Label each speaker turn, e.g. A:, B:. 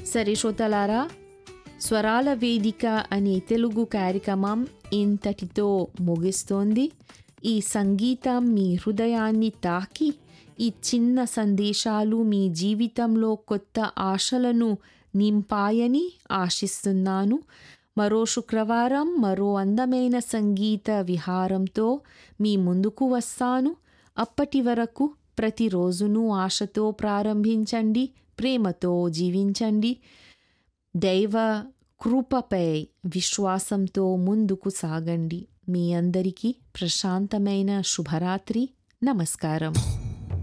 A: సరే శ్రోతలారా స్వరాల వేదిక అనే తెలుగు కార్యక్రమం ఇంతటితో ముగిస్తోంది ఈ సంగీతం మీ హృదయాన్ని తాకి ఈ చిన్న సందేశాలు మీ జీవితంలో కొత్త ఆశలను నింపాయని ఆశిస్తున్నాను మరో శుక్రవారం మరో అందమైన సంగీత విహారంతో మీ ముందుకు వస్తాను అప్పటి వరకు ప్రతిరోజును ఆశతో ప్రారంభించండి ప్రేమతో జీవించండి దైవ కృపపై విశ్వాసంతో ముందుకు సాగండి మీ అందరికీ ప్రశాంతమైన శుభరాత్రి నమస్కారం